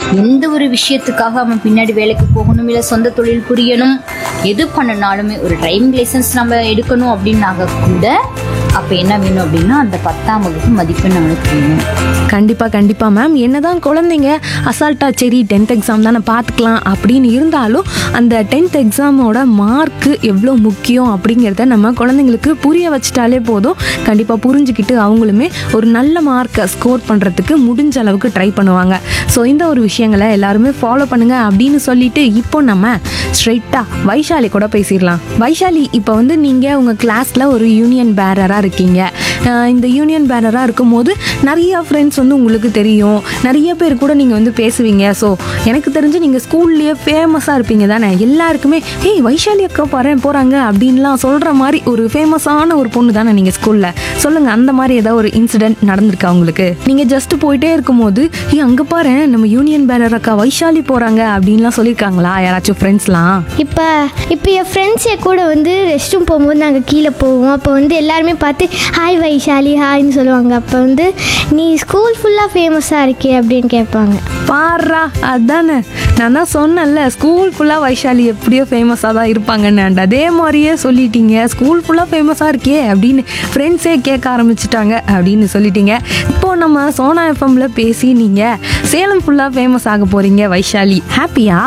எந்த ஒரு விஷயத்துக்காக அவன் பின்னாடி வேலைக்கு போகணும் இல்லை சொந்த தொழில் புரியணும் எது பண்ணனாலுமே ஒரு டிரைவிங் லைசன்ஸ் நம்ம எடுக்கணும் அப்படின்னாக கூட அப்போ என்ன வேணும் அப்படின்னா அந்த பத்தாம் வகுப்பு மதிப்பெண் நம்மளுக்கு வேணும் கண்டிப்பா கண்டிப்பா மேம் என்னதான் குழந்தைங்க அசால்ட்டா சரி டென்த் எக்ஸாம் தானே பார்த்துக்கலாம் அப்படின்னு இருந்தாலும் அந்த டென்த் எக்ஸாமோட மார்க்கு எவ்வளோ முக்கியம் அப்படிங்கிறத நம்ம குழந்தைங்களுக்கு புரிய வச்சிட்டாலே போதும் கண்டிப்பாக புரிஞ்சுக்கிட்டு அவங்களுமே ஒரு நல்ல மார்க்கை ஸ்கோர் பண்ணுறதுக்கு முடிஞ்ச அளவுக்கு ட்ரை பண்ணுவாங்க ஸோ இந்த ஒரு விஷயங்களை எல்லாருமே ஃபாலோ பண்ணுங்க அப்படின்னு சொல்லிட்டு இப்போ நம்ம ஸ்ட்ரைட்டாக வைஷாலி கூட பேசிடலாம் வைஷாலி இப்போ வந்து நீங்கள் உங்கள் கிளாஸில் ஒரு யூனியன் பேரராக இருக்கீங்க அஹ் இந்த யூனியன் பேரராக இருக்கும்போது நிறைய ஃப்ரெண்ட்ஸ் வந்து உங்களுக்கு தெரியும் நிறைய பேர் கூட நீங்கள் வந்து பேசுவீங்க ஸோ எனக்கு தெரிஞ்சு நீங்கள் ஸ்கூல்லேயே ஃபேமஸாக இருப்பீங்க தானே எல்லாருக்குமே ஏய் வைஷாலி அக்கா பாரு போகிறாங்க அப்படின்லாம் சொல்கிற மாதிரி ஒரு ஃபேமஸான ஒரு பொண்ணு தானே நீங்கள் ஸ்கூலில் சொல்லுங்கள் அந்த மாதிரி ஏதாவது ஒரு இன்சிடென்ட் நடந்திருக்கா உங்களுக்கு நீங்கள் ஜஸ்ட் போயிட்டே இருக்கும்போது ஏய் அங்கே பாரு நம்ம யூனியன் பேரர் அக்கா வைஷாலி போகிறாங்க அப்படின்லாம் சொல்லியிருக்காங்களா யாராச்சும் ஃப்ரெண்ட்ஸ்லாம் இப்போ இப்போ என் ஃப்ரெண்ட்ஸ் என் கூட வந்து ரெஸ்ட் ரூம் போகும்போது நாங்கள் கீழே போவோம் அப்போ வந்து எல்லாருமே பார்த்து ஹாய் வைஷாலி ஹாய்னு சொல்லுவாங்க அப்போ வந்து நீ ஸ்கூல் ஃபுல்லாக ஃபேமஸாக இருக்கே அப்படின்னு கேட்பாங்க பாரா அதானே நான் தான் சொன்னேன்ல ஸ்கூல் ஃபுல்லாக வைஷாலி எப்படியோ ஃபேமஸாக தான் இருப்பாங்கன்னு and அதே மாதிரியே சொல்லிட்டீங்க ஸ்கூல் ஃபுல்லாக ஃபேமஸாக இருக்கே அப்படின்னு ஃப்ரெண்ட்ஸே கேட்க ஆரம்பிச்சிட்டாங்க அப்படின்னு சொல்லிட்டீங்க இப்போ நம்ம சோனா எஃப்எம்ல பேசி நீங்கள் சேலம் ஃபுல்லாக ஃபேமஸ் ஆக போகிறீங்க வைஷாலி ஹாப்பியா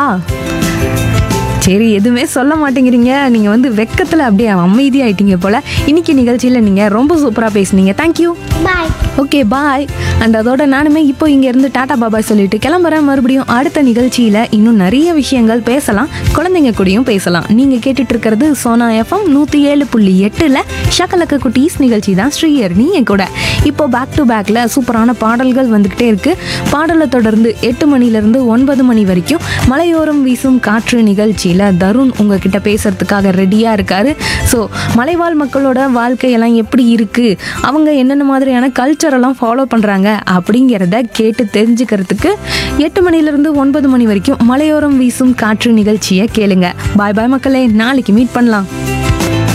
சரி எதுவுமே சொல்ல மாட்டேங்கிறீங்க நீங்கள் வந்து வெக்கத்தில் அப்படியே அமைதியாயிட்டீங்க போல் இன்னைக்கு நிகழ்ச்சியில் நீங்கள் ரொம்ப சூப்பராக பேசுனீங்க thank you bye okay bye and அதோட நானுமே இப்போ இங்க இருந்து டாடா பாபாய் சொல்லிட்டு கிளம்புறேன் மறுபடியும் அடுத்த நிகழ்ச்சியில இன்னும் நிறைய விஷயங்கள் பேசலாம் குழந்தைங்க கூடயும் பேசலாம் நீங்க கேட்டுட்டு இருக்கிறது சோனா எஃப்எம் நூத்தி ஏழு புள்ளி எட்டுல ஷக்கலக்க குட்டீஸ் நிகழ்ச்சி தான் ஸ்ரீயர் நீ என் கூட இப்போ பேக் டு பேக்ல சூப்பரான பாடல்கள் வந்துகிட்டே இருக்கு பாடலை தொடர்ந்து எட்டு மணில இருந்து ஒன்பது மணி வரைக்கும் மலையோரம் வீசும் காற்று நிகழ்ச்சியில தருண் உங்ககிட்ட பேசுறதுக்காக ரெடியா இருக்காரு ஸோ மலைவாழ் மக்களோட வாழ்க்கையெல்லாம் எப்படி இருக்கு அவங்க என்னென்ன மாதிரியான கல்ச்சரெல்லாம் ஃபாலோ பண்றாங்க அப்படிங்கிறத கேட்டு தெரிஞ்சுக்கிறதுக்கு எட்டு மணிலேருந்து ஒன்பது மணி வரைக்கும் மலையோரம் வீசும் காற்று நிகழ்ச்சியை கேளுங்க பாய் பாய் மக்களே நாளைக்கு மீட் பண்ணலாம்